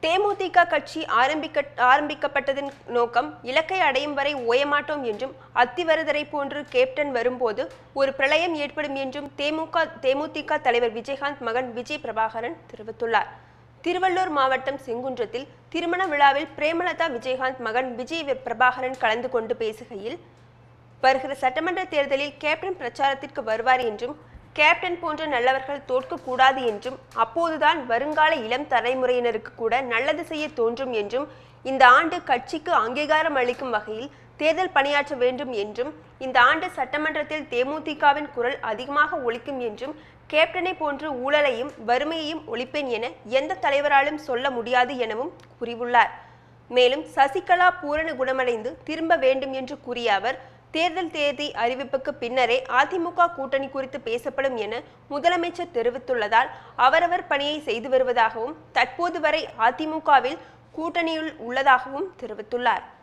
தேமுதிக கட்சி ஆரம்பிக்க ஆரம்பிக்கப்பட்டதன் நோக்கம் இலக்கை அடையும் வரை ஓயமாட்டோம் என்றும் அத்திவரதரை போன்று கேப்டன் வரும்போது ஒரு பிரளயம் ஏற்படும் என்றும் தேமுக தேமுதிக தலைவர் விஜயகாந்த் மகன் விஜய் பிரபாகரன் தெரிவித்துள்ளார் திருவள்ளூர் மாவட்டம் செங்குன்றத்தில் திருமண விழாவில் பிரேமலதா விஜயகாந்த் மகன் விஜய் பிரபாகரன் கலந்து கொண்டு பேசுகையில் வருகிற சட்டமன்ற தேர்தலில் கேப்டன் பிரச்சாரத்திற்கு வருவார் என்றும் கேப்டன் போன்ற நல்லவர்கள் தோற்கக்கூடாது என்றும் அப்போதுதான் வருங்கால இளம் தலைமுறையினருக்கு கூட நல்லது செய்ய தோன்றும் என்றும் இந்த ஆண்டு கட்சிக்கு அங்கீகாரம் அளிக்கும் வகையில் தேர்தல் பணியாற்ற வேண்டும் என்றும் இந்த ஆண்டு சட்டமன்றத்தில் தேமுதிகவின் குரல் அதிகமாக ஒலிக்கும் என்றும் கேப்டனை போன்று ஊழலையும் வறுமையையும் ஒழிப்பேன் என எந்த தலைவராலும் சொல்ல முடியாது எனவும் கூறியுள்ளார் மேலும் சசிகலா பூரண குணமடைந்து திரும்ப வேண்டும் என்று கூறிய அவர் தேர்தல் தேதி அறிவிப்புக்கு பின்னரே அதிமுக கூட்டணி குறித்து பேசப்படும் என முதலமைச்சர் தெரிவித்துள்ளதால் அவரவர் பணியை செய்து வருவதாகவும் தற்போது வரை அதிமுகவில் கூட்டணியில் உள்ளதாகவும் தெரிவித்துள்ளார்